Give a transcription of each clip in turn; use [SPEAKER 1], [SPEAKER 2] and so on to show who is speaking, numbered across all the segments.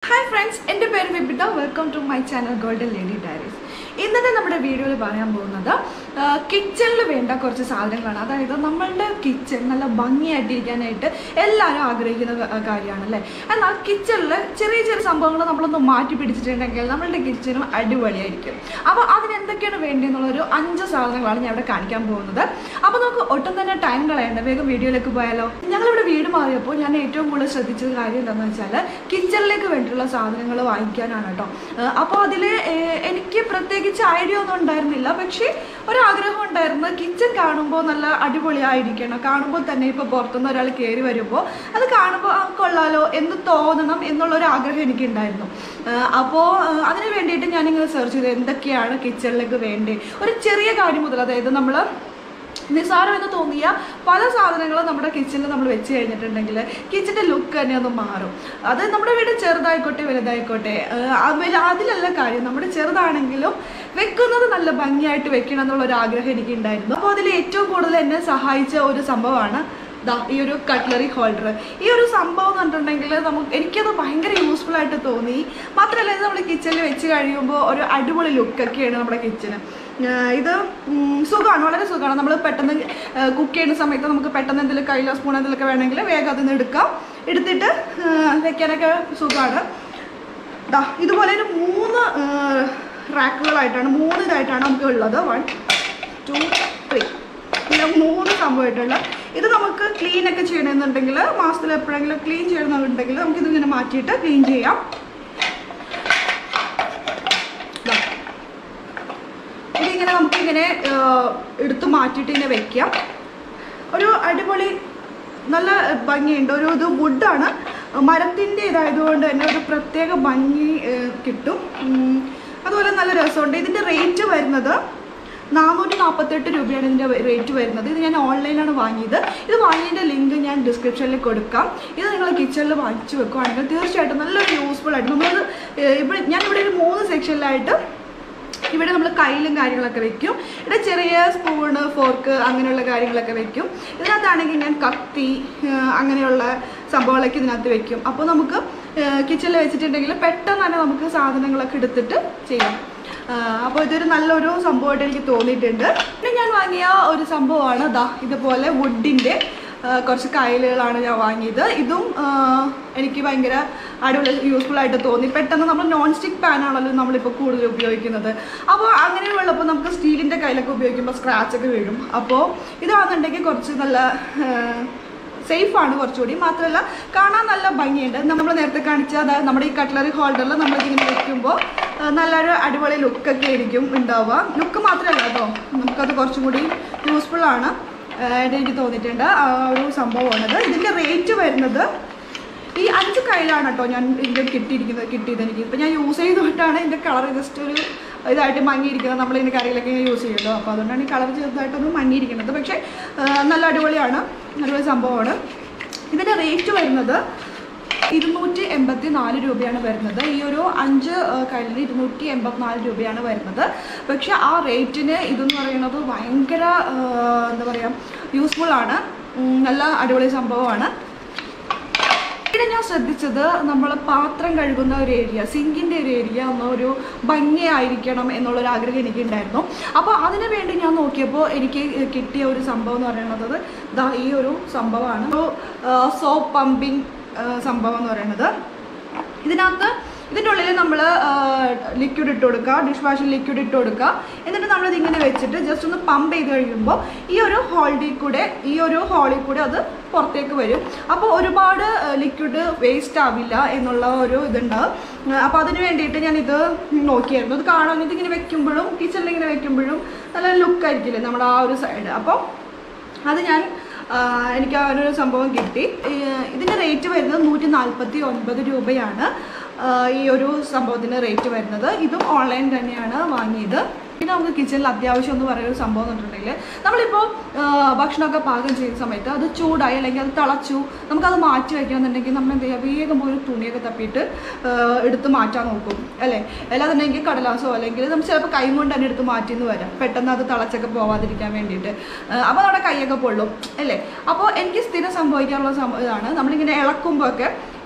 [SPEAKER 1] Hi friends എൻ്റെ പേര് Vibitha welcome to my channel golden lady diaries ഇന്നത്തെ നമ്മുടെ വീഡിയോയിൽ പറയാൻ പോകുന്നത് കിച്ചണിൽ വേണ്ട കുറച്ച് സാധനങ്ങളാണ് അതായത് നമ്മളുടെ കിച്ചൺ നല്ല ഭംഗിയായിട്ടിരിക്കാനായിട്ട് എല്ലാവരും ആഗ്രഹിക്കുന്ന ക- കാര്യമാണ് അല്ലേ എന്നാൽ കിച്ചണിൽ ചെറിയ ചെറിയ സംഭവങ്ങൾ നമ്മളൊന്ന് മാറ്റി പിടിച്ചിട്ടുണ്ടെങ്കിൽ നമ്മളുടെ കിച്ചണും അടിപൊളിയായിരിക്കും അപ്പോൾ അതിന് എന്തൊക്കെയാണ് വേണ്ടിയെന്നുള്ളൊരു അഞ്ച് സാധനങ്ങളാണ് ഞാൻ ഇവിടെ കാണിക്കാൻ പോകുന്നത് അപ്പോൾ നമുക്ക് ഒട്ടും തന്നെ ടൈം കളയണ്ട വേഗം വീഡിയോയിലേക്ക് പോയാലോ ഞങ്ങളിവിടെ വീട് മാറിയപ്പോൾ ഞാൻ ഏറ്റവും കൂടുതൽ ശ്രദ്ധിച്ചത് കാര്യം എന്താണെന്ന് വെച്ചാൽ കിച്ചണിലേക്ക് വേണ്ടിയിട്ടുള്ള സാധനങ്ങൾ വാങ്ങിക്കാനാണ് കേട്ടോ അപ്പോൾ അതിൽ എനിക്ക് പ്രത്യേകിച്ച് ഐഡിയ ഒന്നും ഉണ്ടായിരുന്നില്ല പക്ഷേ ഒരാഗ്രഹം ഉണ്ടായിരുന്നു കിച്ചൺ കാണുമ്പോൾ നല്ല അടിപൊളിയായിരിക്കണം കാണുമ്പോൾ തന്നെ ഇപ്പോൾ പുറത്തുനിന്ന് ഒരാൾ കയറി വരുമ്പോൾ അത് കാണുമ്പോൾ ആ കൊള്ളാലോ എന്ന് തോന്നണം എന്നുള്ളൊരു ആഗ്രഹം എനിക്കുണ്ടായിരുന്നു അപ്പോൾ അതിന് വേണ്ടിയിട്ട് ഞാനിങ്ങനെ സെർച്ച് ചെയ്തു എന്തൊക്കെയാണ് കിച്ചണിലേക്ക് വേണ്ടി ഒരു ചെറിയ കാര്യം മുതൽ അതായത് നമ്മൾ നിസ്സാരമെന്ന് തോന്നിയ പല സാധനങ്ങളും നമ്മുടെ കിച്ചണിൽ നമ്മൾ വെച്ച് കഴിഞ്ഞിട്ടുണ്ടെങ്കിൽ കിച്ചൻ്റെ ലുക്ക് തന്നെ ഒന്ന് മാറും അത് നമ്മുടെ വീട് ചെറുതായിക്കോട്ടെ വലുതായിക്കോട്ടെ ആഹ് ആ വല- അതിലല്ല കാര്യം നമ്മുടെ ചെറുതാണെങ്കിലും വെക്കുന്നത് നല്ല ഭംഗിയായിട്ട് വെക്കണം എന്നുള്ളൊരു ആഗ്രഹം എനിക്കുണ്ടായിരുന്നു അപ്പോൾ അതിൽ ഏറ്റവും കൂടുതൽ എന്നെ സഹായിച്ച ഒരു സംഭവമാണ് ദാ ഈ ഒരു കട്ട്ലറി ഹോൾഡർ ഈ ഒരു സംഭവം എന്ന് പറഞ്ഞിട്ടുണ്ടെങ്കിൽ നമുക്ക് എനിക്കത് ഭയങ്കര യൂസ്ഫുൾ ആയിട്ട് തോന്നി മാത്രമല്ല ഇത് നമ്മൾ കിച്ചണിൽ വെച്ച് കഴിയുമ്പോൾ ഒരു അടിപൊളി ലുക്കൊക്കെയാണ് നമ്മുടെ കിച്ചന് ഇത് സുഖമാണ് വളരെ സുഖമാണ് നമ്മൾ പെട്ടെന്ന് കുക്ക് ചെയ്യുന്ന സമയത്ത് നമുക്ക് പെട്ടെന്ന് എന്തെങ്കിലും കയ്യിലോ സ്പൂൺ എന്തെങ്കിലുമൊക്കെ വേണമെങ്കിൽ വേഗം അതിൽ നിന്ന് എടുക്കാം എടുത്തിട്ട് ആ, വെക്കാനൊക്കെ സുഖമാണ് ദാ ഇതുപോലെ ഒരു മൂന്ന് റാക്കുകളായിട്ടാണ് മൂന്ന് ഇതായിട്ടാണ് നമുക്ക് ഉള്ളത് വൺ ടു ത്രീ ഇങ്ങനെ മൂന്ന് സംഭവമായിട്ടുള്ള ഇത് നമുക്ക് ക്ലീൻ ഒക്കെ ചെയ്യണമെന്നുണ്ടെങ്കിൽ മാസത്തിൽ എപ്പോഴെങ്കിലും ക്ലീൻ ചെയ്യണമെന്നുണ്ടെങ്കിൽ നമുക്ക് ഇതിങ്ങനെ മാറ്റിയിട്ട് ക്ലീൻ ചെയ്യാം ദാ. ഇതിങ്ങനെ നമുക്കിങ്ങനെ ആ, എടുത്ത് മാറ്റിയിട്ട് ഇങ്ങനെ വെക്കാം ഒരു അടിപൊളി നല്ല ഭംഗിയുണ്ട് ഒരു ഇത് വുഡാണ് മരത്തിൻ്റെ ഇതായതുകൊണ്ട് തന്നെ ഒരു പ്രത്യേക ഭംഗി ഏ, കിട്ടും ഉം, അതുപോലെ നല്ല രസമുണ്ട് ഇതിൻ്റെ റേറ്റ് വരുന്നത് നാനൂറ്റി നാൽപ്പത്തെട്ട് രൂപയാണ് ഇതിൻ്റെ റേറ്റ് വരുന്നത് ഇത് ഞാൻ ഓൺലൈനിലാണ് വാങ്ങിയത് ഇത് വാങ്ങിയതിൻ്റെ ലിങ്ക് ഞാൻ ഡിസ്ക്രിപ്ഷനിൽ കൊടുക്കാം ഇത് നിങ്ങൾ കിച്ചണിൽ വാങ്ങിച്ചു വെക്കുകയാണെങ്കിൽ തീർച്ചയായിട്ടും നല്ലൊരു യൂസ്ഫുൾ ആയിട്ട് നമ്മളത് ഏ, ഇവിടെ ഞാൻ ഇവിടെ ഒരു മൂന്ന് സെക്ഷനിലായിട്ട് ഇവിടെ നമ്മൾ കയ്യിലും കാര്യങ്ങളൊക്കെ വെക്കും ഇവിടെ ചെറിയ സ്പൂണ് ഫോർക്ക് അങ്ങനെയുള്ള കാര്യങ്ങളൊക്കെ വെക്കും ഇതിനകത്താണെങ്കിൽ ഞാൻ കത്തി ആ, അങ്ങനെയുള്ള സംഭവങ്ങളൊക്കെ ഇതിനകത്ത് വെക്കും അപ്പോൾ നമുക്ക് കിച്ചണിൽ വെച്ചിട്ടുണ്ടെങ്കിൽ പെട്ടെന്ന് തന്നെ നമുക്ക് സാധനങ്ങളൊക്കെ എടുത്തിട്ട് ചെയ്യാം ആ, അപ്പോൾ ഇതൊരു നല്ലൊരു സംഭവമായിട്ട് എനിക്ക് തോന്നിയിട്ടുണ്ട് പിന്നെ ഞാൻ വാങ്ങിയ ഒരു സംഭവമാണ് ദാ ഇതുപോലെ വുഡിൻ്റെ കുറച്ച് കയലുകളാണ് ഞാൻ വാങ്ങിയത് ഇതും ആ, എനിക്ക് ഭയങ്കര അടിപൊളി യൂസ്ഫുൾ ആയിട്ട് തോന്നി പെട്ടെന്ന് നമ്മൾ നോൺ സ്റ്റിക്ക് പാനാണല്ലോ നമ്മളിപ്പോൾ കൂടുതൽ ഉപയോഗിക്കുന്നത് അപ്പോൾ അങ്ങനെയുള്ളപ്പോൾ നമുക്ക് സ്റ്റീലിൻ്റെ കയ്യിലൊക്കെ ഉപയോഗിക്കുമ്പോൾ സ്ക്രാച്ച് ഒക്കെ വീഴും അപ്പോൾ ഇതാണെന്നുണ്ടെങ്കിൽ കുറച്ച് നല്ല സേഫാണ് കുറച്ചുകൂടി മാത്രമല്ല കാണാൻ നല്ല ഭംഗിയുണ്ട് നമ്മൾ നേരത്തെ കാണിച്ച അതായത് നമ്മുടെ ഈ കട്ട്ലറി ഹോൾഡറിൽ നമ്മളിങ്ങനെ വെക്കുമ്പോൾ ആ, നല്ലൊരു അടിപൊളി ലുക്കൊക്കെ ആയിരിക്കും ഉണ്ടാവുക ലുക്ക് മാത്രമല്ല കേട്ടോ നമുക്കത് കുറച്ചും കൂടി യൂസ്ഫുൾ ആണ് ആയിട്ട് എനിക്ക് തോന്നിയിട്ടുണ്ട് ആ ഒരു സംഭവമാണിത് ഇതിൻ്റെ റേറ്റ് വരുന്നത് ഈ അഞ്ച് കയ്യിലാണ് കേട്ടോ ഞാൻ ഇതിൻ്റെ കിട്ടിയിരിക്കുന്നത് കിട്ടിയത് എനിക്ക് ഇപ്പം ഞാൻ യൂസ് ചെയ്തിട്ടാണ് ഇതിൻ്റെ കളർ ജസ്റ്റ് ഒരു ഇതായിട്ട് മങ്ങിയിരിക്കുന്നത് നമ്മൾ ഇതിൻ്റെ കറിയിലൊക്കെ യൂസ് ചെയ്യുമല്ലോ അപ്പോൾ അതുകൊണ്ടാണ് ഈ കളർ ചെറുതായിട്ടൊന്ന് മങ്ങിയിരിക്കുന്നത് പക്ഷേ ആ, നല്ല അടിപൊളിയാണ് നല്ലൊരു സംഭവമാണ് ഇതിൻ്റെ റേറ്റ് വരുന്നത് ഇരുന്നൂറ്റി എൺപത്തി നാല് രൂപയാണ് വരുന്നത് ഈ ഒരു അഞ്ച് കയ്യിലിന് ഇരുന്നൂറ്റി എൺപത്തിനാല് രൂപയാണ് വരുന്നത് പക്ഷെ ആ റേറ്റിന് ഇതെന്ന് പറയുന്നത് ഭയങ്കര ആ, എന്താ പറയുക യൂസ്ഫുൾ ആണ് ഉം, നല്ല അടിപൊളി സംഭവമാണ് പിന്നെ ഞാൻ ശ്രദ്ധിച്ചത് നമ്മൾ പാത്രം കഴുകുന്ന ഒരു ഏരിയ സിങ്കിൻ്റെ ഒരു ഏരിയ ഒന്ന് ഒരു ഭംഗിയായിരിക്കണം എന്നുള്ളൊരു ആഗ്രഹം എനിക്കുണ്ടായിരുന്നു അപ്പോൾ അതിനു വേണ്ടി ഞാൻ നോക്കിയപ്പോൾ എനിക്ക് കിട്ടിയ ഒരു സംഭവം എന്ന് പറയുന്നത് ദാ ഈ ഒരു സംഭവമാണ് ഒരു സോപ്പ് പമ്പിങ് സംഭവം എന്ന് പറയുന്നത് ഇതിനകത്ത് ഇതിൻ്റെ ഉള്ളിൽ നമ്മൾ ലിക്വിഡ് ഇട്ട് കൊടുക്കുക ഡിഷ് വാഷിംഗ് ലിക്വിഡ് ഇട്ട് കൊടുക്കുക എന്നിട്ട് നമ്മളിത് ഇങ്ങനെ വെച്ചിട്ട് ജസ്റ്റ് ഒന്ന് പമ്പ് ചെയ്ത് കഴിയുമ്പോൾ ഈ ഒരു ഹോളിൽ കൂടെ ഈ ഒരു ഹോളിൽ കൂടെ അത് പുറത്തേക്ക് വരും അപ്പോൾ ഒരുപാട് ലിക്വിഡ് വേസ്റ്റ് ആവില്ല എന്നുള്ള ഒരു ഇതുണ്ടാവും അപ്പോൾ അതിന് വേണ്ടിയിട്ട് ഞാൻ ഇത് നോക്കിയായിരുന്നു ഇത് കാണാൻ ഇതിങ്ങനെ വെക്കുമ്പോഴും കിച്ചണിൽ ഇങ്ങനെ വെക്കുമ്പോഴും നല്ല ലുക്കായിരിക്കില്ലേ നമ്മുടെ ആ ഒരു സൈഡ് അപ്പോൾ അത് ഞാൻ ആ, എനിക്ക് ആ ഒരു സംഭവം കിട്ടി ഈ, ഇതിൻ്റെ റേറ്റ് വരുന്നത് നൂറ്റി നാൽപ്പത്തി ഒൻപത് രൂപയാണ് ആ, ഈ ഒരു സംഭവത്തിന് റേറ്റ് വരുന്നത് ഇതും ഓൺലൈൻ തന്നെയാണ് വാങ്ങിയത് പിന്നെ നമുക്ക് കിച്ചണിൽ അത്യാവശ്യം എന്ന് പറയുന്ന ഒരു സംഭവം എന്ന് പറഞ്ഞിട്ടുണ്ടെങ്കിൽ നമ്മളിപ്പോൾ ആ, ഭക്ഷണമൊക്കെ പാകം ചെയ്യുന്ന സമയത്ത് അത് ചൂടായി അല്ലെങ്കിൽ അത് തിളച്ചു നമുക്കത് മാറ്റി വയ്ക്കണമെന്നുണ്ടെങ്കിൽ നമ്മൾ എന്ത് ചെയ്യുക വേഗം പോയി ഒരു തുണിയൊക്കെ തപ്പിയിട്ട് ആ, എടുത്ത് മാറ്റാൻ നോക്കും അല്ലേ അല്ലാന്നുണ്ടെങ്കിൽ കടലാസോ അല്ലെങ്കിൽ നമ്മൾ ചിലപ്പോൾ കൈ കൊണ്ട് തന്നെ എടുത്ത് മാറ്റിന്ന് വരാം പെട്ടെന്ന് അത് തിളച്ചൊക്കെ പോവാതിരിക്കാൻ വേണ്ടിയിട്ട് അപ്പോൾ നമ്മുടെ കൈയൊക്കെ പൊള്ളും അല്ലേ അപ്പോൾ എനിക്ക് സ്ഥിരം സംഭവിക്കാറുള്ള സംഭവം ഇതാണ് നമ്മളിങ്ങനെ ഇളക്കുമ്പോൾ ഒക്കെ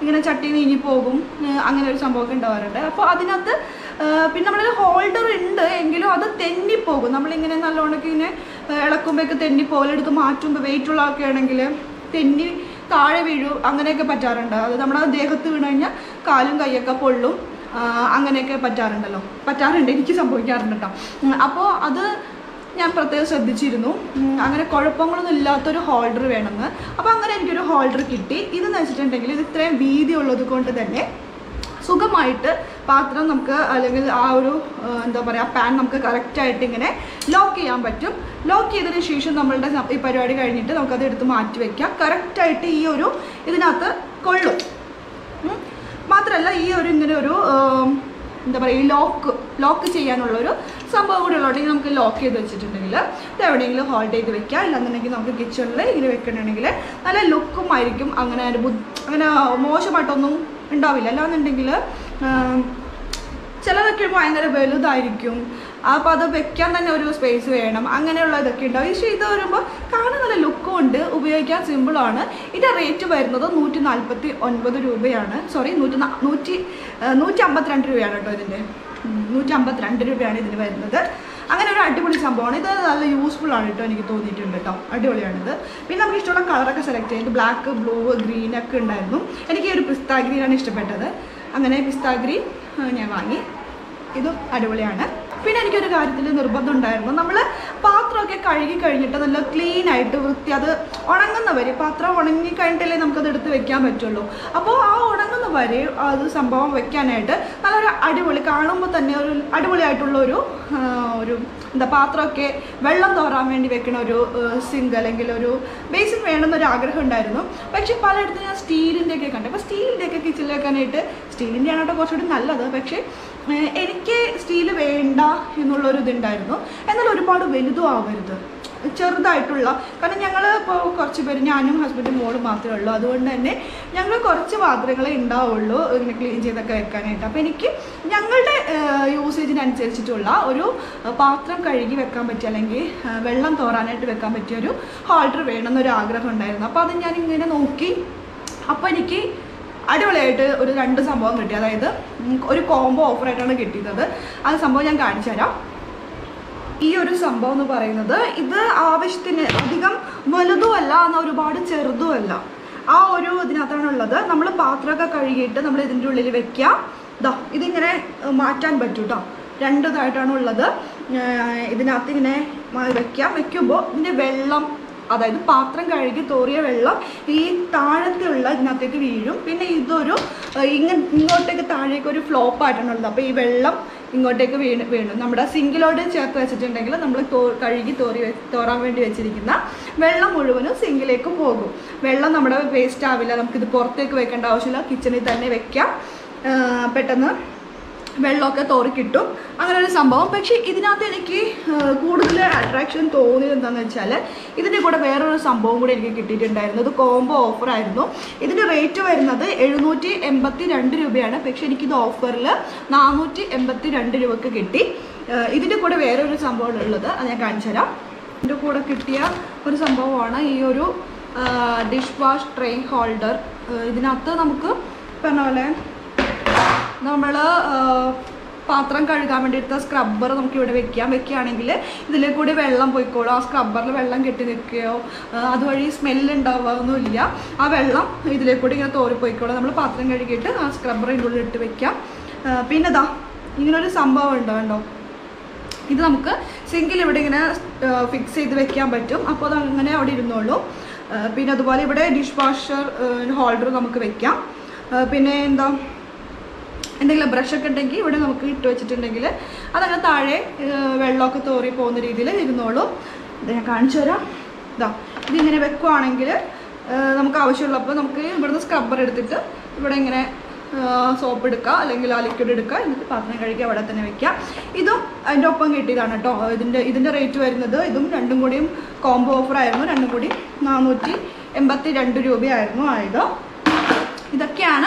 [SPEAKER 1] ഇങ്ങനെ ചട്ടി നീങ്ങി പോകും ഏഹ് അങ്ങനെ ഒരു സംഭവമൊക്കെ ഉണ്ടാവാറുണ്ട് അപ്പോൾ അതിനകത്ത് ഏഹ് പിന്നെ നമ്മളിൽ ഹോൾഡർ ഉണ്ട് എങ്കിലും അത് തെന്നിപ്പോകും നമ്മളിങ്ങനെ നല്ലോണക്ക് ഇങ്ങനെ ഏഹ് ഇളക്കുമ്പോഴൊക്കെ തെന്നിപ്പോകും എടുത്ത് മാറ്റുമ്പോൾ വെയിറ്റ് ഉള്ളതൊക്കെ ആണെങ്കിൽ തെന്നി താഴെ വീഴൂ അങ്ങനെയൊക്കെ പറ്റാറുണ്ട് അത് നമ്മുടെ ദേഹത്ത് വീണ് കഴിഞ്ഞാൽ കാലും കൈയൊക്കെ പൊള്ളും ആ, അങ്ങനെയൊക്കെ പറ്റാറുണ്ടല്ലോ പറ്റാറുണ്ട് എനിക്ക് സംഭവിക്കാറുണ്ട് കേട്ടോ അപ്പോൾ അത് ഞാൻ പ്രത്യേകം ശ്രദ്ധിച്ചിരുന്നു ഉം, അങ്ങനെ കുഴപ്പങ്ങളൊന്നും ഇല്ലാത്തൊരു ഹോൾഡർ വേണമെന്ന് അപ്പോൾ അങ്ങനെ എനിക്കൊരു ഹോൾഡർ കിട്ടി ഇതെന്ന് വെച്ചിട്ടുണ്ടെങ്കിൽ ഇത് ഇത്രയും വീതി ഉള്ളത് കൊണ്ട് തന്നെ സുഖമായിട്ട് പാത്രം നമുക്ക് അല്ലെങ്കിൽ ആ ഒരു ആ, എന്താ പറയുക പാൻ നമുക്ക് കറക്റ്റായിട്ട് ഇങ്ങനെ ലോക്ക് ചെയ്യാൻ പറ്റും ലോക്ക് ചെയ്തതിന് ശേഷം നമ്മളുടെ സം- ഈ പരിപാടി കഴിഞ്ഞിട്ട് നമുക്കത് എടുത്ത് മാറ്റി വയ്ക്കാം കറക്റ്റായിട്ട് ഈ ഒരു ഇതിനകത്ത് കൊള്ളും ഉം. മാത്രമല്ല ഈ ഒരു ഇങ്ങനെ ഒരു ആം, എന്താ പറയുക ഈ ലോക്ക് ലോക്ക് ചെയ്യാനുള്ള ഒരു സംഭവം കൂടി ഉള്ളതുകൊണ്ട് നമുക്ക് ലോക്ക് ചെയ്ത് വെച്ചിട്ടുണ്ടെങ്കിൽ ഇത് എവിടെയെങ്കിലും ഹോൾഡ് ചെയ്ത് വെക്കാം ഇല്ലാന്നുണ്ടെങ്കിൽ നമുക്ക് കിച്ചണിൽ ഇങ്ങനെ വെക്കണമെങ്കിൽ നല്ല ലുക്കും ആയിരിക്കും അങ്ങനെ ഒരു ബുദ്ധി അങ്ങനെ മോശമായിട്ടൊന്നും ഉണ്ടാവില്ല അല്ലാന്നുണ്ടെങ്കിൽ ആം, ചിലതൊക്കെ ഭയങ്കര വലുതായിരിക്കും അപ്പോൾ അത് വെക്കാൻ തന്നെ ഒരു സ്പേസ് വേണം അങ്ങനെയുള്ള ഇതൊക്കെ ഉണ്ടാവും പക്ഷേ ഇത് വരുമ്പോൾ കാണാൻ നല്ല ലുക്കും ഉണ്ട് ഉപയോഗിക്കാൻ സിമ്പിളാണ് ഇതിൻ്റെ റേറ്റ് വരുന്നത് നൂറ്റി നാൽപ്പത്തി ഒൻപത് രൂപയാണ് സോറി നൂറ്റി നാ- നൂറ്റി ആ, നൂറ്റി അമ്പത്തിരണ്ട് രൂപയാണ് കേട്ടോ ഇതിൻ്റെ ഉം, നൂറ്റി അമ്പത്തിരണ്ട് രൂപയാണ് ഇതിന് വരുന്നത് അങ്ങനെ ഒരു അടിപൊളി സംഭവമാണ് ഇത് നല്ല യൂസ്ഫുൾ ആണ് കേട്ടോ എനിക്ക് തോന്നിയിട്ടുണ്ട് കേട്ടോ അടിപൊളിയാണിത് പിന്നെ നമുക്ക് ഇഷ്ടമുള്ള കളറൊക്കെ സെലക്ട് ചെയ്ത് ബ്ലാക്ക് ബ്ലൂ ഗ്രീൻ ഒക്കെ ഉണ്ടായിരുന്നു എനിക്ക് ഈ ഒരു പിസ്ത ഗ്രീനാണ് ഇഷ്ടപ്പെട്ടത് അങ്ങനെ പിസ്ത ഗ്രീൻ ആ, ഞാൻ വാങ്ങി ഇതും അടിപൊളിയാണ് പിന്നെ എനിക്കൊരു കാര്യത്തിൽ നിർബന്ധം ഉണ്ടായിരുന്നു നമ്മൾ പാത്രമൊക്കെ കഴുകി കഴിഞ്ഞിട്ട് നല്ല ക്ലീൻ ആയിട്ട് വൃത്തി അത് ഉണങ്ങുന്ന വരെ പാത്രം ഉണങ്ങി കഴിഞ്ഞിട്ടല്ലേ നമുക്കത് എടുത്ത് വെക്കാൻ പറ്റുള്ളൂ അപ്പോൾ ആ ഉണങ്ങുന്ന വരെ അത് സംഭവം വെക്കാനായിട്ട് നല്ലൊരു അടിപൊളി കാണുമ്പോൾ തന്നെ ഒരു അടിപൊളിയായിട്ടുള്ള ഒരു ആ, ഒരു എന്താ പാത്രമൊക്കെ വെള്ളം തോറാൻ വേണ്ടി വെക്കണ ഒരു സിങ്ക് അല്ലെങ്കിൽ ഒരു ബേസിൻ വേണമെന്നൊരു ആഗ്രഹം ഉണ്ടായിരുന്നു പക്ഷേ പലയിടത്തും ഞാൻ സ്റ്റീലിൻ്റെ ഒക്കെ കണ്ടു അപ്പോൾ സ്റ്റീലിൻ്റെ ഒക്കെ കിച്ചണിൽ വെക്കാനായിട്ട് സ്റ്റീലിൻ്റെ ആണ് കേട്ടോ കുറച്ചുകൂടി നല്ലത് പക്ഷേ ഏഹ് എനിക്ക് സ്റ്റീൽ വേണ്ട എന്നുള്ളൊരു ഇതുണ്ടായിരുന്നു എന്നാൽ ഒരുപാട് വലുതും ആവരുത് ചെറുതായിട്ടുള്ള കാരണം ഞങ്ങൾ ഇപ്പോൾ കുറച്ച് പേര് ഞാനും ഹസ്ബൻഡും മോളും മാത്രമേ ഉള്ളൂ അതുകൊണ്ട് തന്നെ ഞങ്ങൾ കുറച്ച് പാത്രങ്ങളെ ഉണ്ടാവുള്ളൂ ഇങ്ങനെ ക്ലീൻ ചെയ്തൊക്കെ വെക്കാനായിട്ട് അപ്പോൾ എനിക്ക് ഞങ്ങളുടെ യൂസേജിനനുസരിച്ചിട്ടുള്ള ഒരു ഏഹ്, പാത്രം കഴുകി വെക്കാൻ പറ്റിയ അല്ലെങ്കിൽ ഏഹ്, വെള്ളം തോറാനായിട്ട് വെക്കാൻ പറ്റിയ ഒരു ഹോൾഡർ വേണമെന്നൊരു ആഗ്രഹം ഉണ്ടായിരുന്നു അപ്പോൾ അത് ഞാൻ ഇങ്ങനെ നോക്കി അപ്പോൾ എനിക്ക് അടിപൊളിയായിട്ട് ഒരു രണ്ട് സംഭവം കിട്ടി അതായത് ഉം, ഒരു കോംബോ ഓഫറായിട്ടാണ് കിട്ടിയത് ആ സംഭവം ഞാൻ കാണിച്ചു തരാം ഈ ഒരു സംഭവം എന്ന് പറയുന്നത് ഇത് ആവശ്യത്തിന് അധികം വലുതുമല്ല എന്നാൽ ഒരുപാട് ചെറുതുമല്ല ആ ഒരു ഇതിനകത്താണ് ഉള്ളത് നമ്മൾ പാത്രമൊക്കെ കഴുകിയിട്ട് നമ്മൾ ഇതിൻ്റെ ഉള്ളിൽ വെക്കുക ഇതാ ഇതിങ്ങനെ ഏഹ്, മാറ്റാൻ പറ്റും കേട്ടോ രണ്ട് ഇതായിട്ടാണ് ഉള്ളത് ഏഹ്, ഇതിനകത്ത് ഇങ്ങനെ മ- വെക്കാം വെക്കുമ്പോൾ ഇതിൻ്റെ വെള്ളം അതായത് പാത്രം കഴുകി തോറിയ വെള്ളം ഈ താഴത്തുള്ള ഇതിനകത്തേക്ക് വീഴും പിന്നെ ഇതൊരു ഏഹ്, ഇങ്ങ ഇങ്ങോട്ടേക്ക് താഴേക്ക് ഒരു ഫ്ലോപ്പ് ആയിട്ടാണ് ഉള്ളത് അപ്പോൾ ഈ വെള്ളം ഇങ്ങോട്ടേക്ക് വീണ് വീണു നമ്മുടെ സിങ്കിലോട് ചേർത്ത് വെച്ചിട്ടുണ്ടെങ്കിൽ നമ്മൾ തോ കഴുകി തോറി വെ- തോറാൻ വേണ്ടി വെച്ചിരിക്കുന്ന വെള്ളം മുഴുവനും സിങ്കിലേക്ക് പോകും വെള്ളം നമ്മുടെ വേസ്റ്റ് ആവില്ല നമുക്കിത് പുറത്തേക്ക് വെക്കേണ്ട ആവശ്യമില്ല കിച്ചണിൽ തന്നെ വെക്കാം ആ, പെട്ടെന്ന് വെള്ളമൊക്കെ തോറി കിട്ടും അങ്ങനെ ഒരു സംഭവം പക്ഷേ ഇതിനകത്ത് എനിക്ക് ആ, കൂടുതൽ അട്രാക്ഷൻ തോന്നിയത് എന്താണെന്ന് വെച്ചാൽ ഇതിൻ്റെ കൂടെ വേറൊരു സംഭവം കൂടി എനിക്ക് കിട്ടിയിട്ടുണ്ടായിരുന്നു ഇത് കോംബോ ഓഫറായിരുന്നു ഇതിൻ്റെ റേറ്റ് വരുന്നത് എഴുന്നൂറ്റി എൺപത്തി രണ്ട് രൂപയാണ് പക്ഷേ എനിക്കിത് ഓഫറിൽ നാനൂറ്റി എൺപത്തി രണ്ട് രൂപക്ക് കിട്ടി ആ, ഇതിൻ്റെ കൂടെ വേറൊരു സംഭവം ഉള്ളത് അത് ഞാൻ കാണിച്ചു തരാം ഇതിൻ്റെ കൂടെ കിട്ടിയ ഒരു സംഭവമാണ് ഈ ഒരു ഡിഷ് വാഷ് ട്രേ ഹോൾഡർ ഇതിനകത്ത് നമുക്ക് പറഞ്ഞ പോലെ നമ്മൾ പാത്രം കഴുകാൻ വേണ്ടി എടുത്ത സ്ക്രബ്ബർ നമുക്ക് ഇവിടെ വെക്കാം വെക്കുകയാണെങ്കിൽ ഇതിലെ കൂടി വെള്ളം പോയിക്കോളും ആ സ്ക്രബ്ബറിൽ വെള്ളം കെട്ടി നിൽക്കുകയോ ആ, അതുവഴി സ്മെല്ല് ഉണ്ടാവുകയൊന്നുമില്ല ആ വെള്ളം ഇതിലെ കൂടി ഇങ്ങനെ തോറി പോയിക്കോളും നമ്മൾ പാത്രം കഴുകിയിട്ട് ആ സ്ക്രബ്ബർ ഇതിൻ്റെ ഉള്ളിൽ ഇട്ട് വെക്കാം ആ, പിന്നെ ഇതാ ഇങ്ങനൊരു സംഭവം ഉണ്ടോ കണ്ടോ ഇത് നമുക്ക് സിങ്കിൽ ഇവിടെ ഇങ്ങനെ ഫിക്സ് ചെയ്ത് വെക്കാൻ പറ്റും അപ്പോൾ അത് അങ്ങനെ അവിടെ ഇരുന്നോളൂ ആ, പിന്നെ അതുപോലെ ഇവിടെ ഡിഷ് വാഷർ ഹോൾഡർ നമുക്ക് വെക്കാം ആ, പിന്നെ എന്താ എന്തെങ്കിലും ബ്രഷൊക്കെ ഉണ്ടെങ്കിൽ ഇവിടെ നമുക്ക് ഇട്ട് വെച്ചിട്ടുണ്ടെങ്കിൽ അതങ്ങനെ താഴെ ആ, വെള്ളമൊക്കെ തോറി പോകുന്ന രീതിയിൽ ഇരുന്നോളൂ ഇത് ഞാൻ കാണിച്ചു തരാം ഇതാ ഇതിങ്ങനെ വെക്കുവാണെങ്കിൽ ആ, നമുക്ക് ആവശ്യമുള്ളപ്പോൾ നമുക്ക് ഇവിടുന്ന് സ്ക്രബ്ബർ എടുത്തിട്ട് ഇവിടെ ഇങ്ങനെ സോപ്പ് എടുക്കുക അല്ലെങ്കിൽ ആ ലിക്വിഡ് എടുക്കുക എന്നിട്ട് പാത്രം കഴുകി അവിടെ തന്നെ വെക്കുക ഇതും അതിൻ്റെ ഒപ്പം കിട്ടിയതാണ് കേട്ടോ ഇതിൻ്റെ ഇതിൻ്റെ റേറ്റ് വരുന്നത് ഇതും രണ്ടും കൂടിയും കോംബോ ഓഫർ ആയിരുന്നു രണ്ടും കൂടി നാനൂറ്റി എൺപത്തി രണ്ട് രൂപയായിരുന്നു ആയത് ഇതൊക്കെയാണ്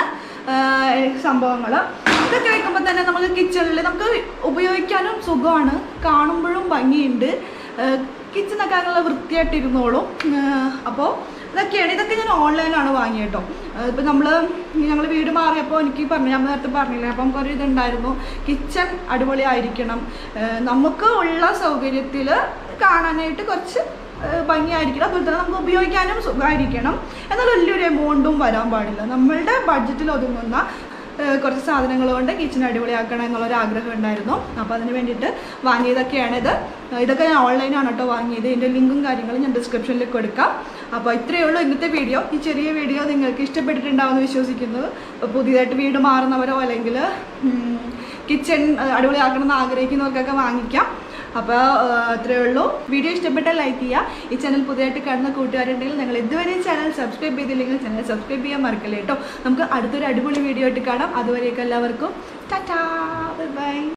[SPEAKER 1] സംഭവങ്ങൾ ഇതൊക്കെ വെക്കുമ്പോൾ തന്നെ നമുക്ക് കിച്ചണിൽ നമുക്ക് ഉപയോഗിക്കാനും സുഖമാണ് കാണുമ്പോഴും ഭംഗിയുണ്ട് കിച്ചണൊക്കെ നല്ല വൃത്തിയായിട്ടിരുന്നോളും അപ്പോൾ ഇതൊക്കെയാണ് ഇതൊക്കെ ഞാൻ ഓൺലൈനിലാണ് വാങ്ങിയത് കേട്ടോ ഇപ്പം നമ്മൾ ഞങ്ങൾ വീട് മാറിയപ്പോൾ എനിക്ക് പറഞ്ഞു ഞാൻ നേരത്തെ പറഞ്ഞില്ലേ അപ്പം കുറേ ഇതുണ്ടായിരുന്നു കിച്ചൺ അടിപൊളിയായിരിക്കണം ഏഹ് നമുക്ക് ഉള്ള സൗകര്യത്തിൽ കാണാനായിട്ട് കുറച്ച് ഏഹ് ഭംഗിയായിരിക്കണം അതുപോലെ തന്നെ നമുക്ക് ഉപയോഗിക്കാനും സുഖമായിരിക്കണം എന്നാൽ വലിയൊരു എമൗണ്ടും വരാൻ പാടില്ല നമ്മളുടെ ബഡ്ജറ്റിൽ ഒതുങ്ങുന്ന ഏഹ് കുറച്ച് സാധനങ്ങൾ കൊണ്ട് കിച്ചൺ അടിപൊളിയാക്കണം എന്നുള്ളൊരു ആഗ്രഹം ഉണ്ടായിരുന്നു അപ്പോൾ അതിന് വേണ്ടിയിട്ട് വാങ്ങിയതൊക്കെയാണിത് ഏഹ് ഇതൊക്കെ ഞാൻ ഓൺലൈനാണ് കേട്ടോ വാങ്ങിയത് ഇതിൻ്റെ ലിങ്കും കാര്യങ്ങളും ഞാൻ ഡിസ്ക്രിപ്ഷനിൽ കൊടുക്കാം അപ്പോൾ ഇത്രയേ ഉള്ളൂ ഇന്നത്തെ വീഡിയോ ഈ ചെറിയ വീഡിയോ നിങ്ങൾക്ക് ഇഷ്ടപ്പെട്ടിട്ടുണ്ടാവുമെന്ന് വിശ്വസിക്കുന്നു അപ്പോൾ പുതിയതായിട്ട് വീട് മാറുന്നവരോ അല്ലെങ്കിൽ കിച്ചൺ അടിപൊളിയാക്കണം എന്ന് ആഗ്രഹിക്കുന്നവർക്കൊക്കെ വാങ്ങിക്കാം അപ്പോൾ അത്രയേ ഉള്ളൂ വീഡിയോ ഇഷ്ടപ്പെട്ടാൽ ലൈക്ക് ചെയ്യുക ഈ ചാനൽ പുതിയതായിട്ട് കാണുന്ന കൂട്ടുകാരുണ്ടെങ്കിൽ നിങ്ങൾ ഇതുവരെ ചാനൽ സബ്സ്ക്രൈബ് ചെയ്തില്ലെങ്കിൽ ചാനൽ സബ്സ്ക്രൈബ് ചെയ്യാൻ മറക്കല്ലേ കേട്ടോ നമുക്ക് അടുത്തൊരു അടിപൊളി വീഡിയോ ആയിട്ട് കാണാം അതുവരെയൊക്കെ എല്ലാവർക്കും ടാറ്റാ ബൈ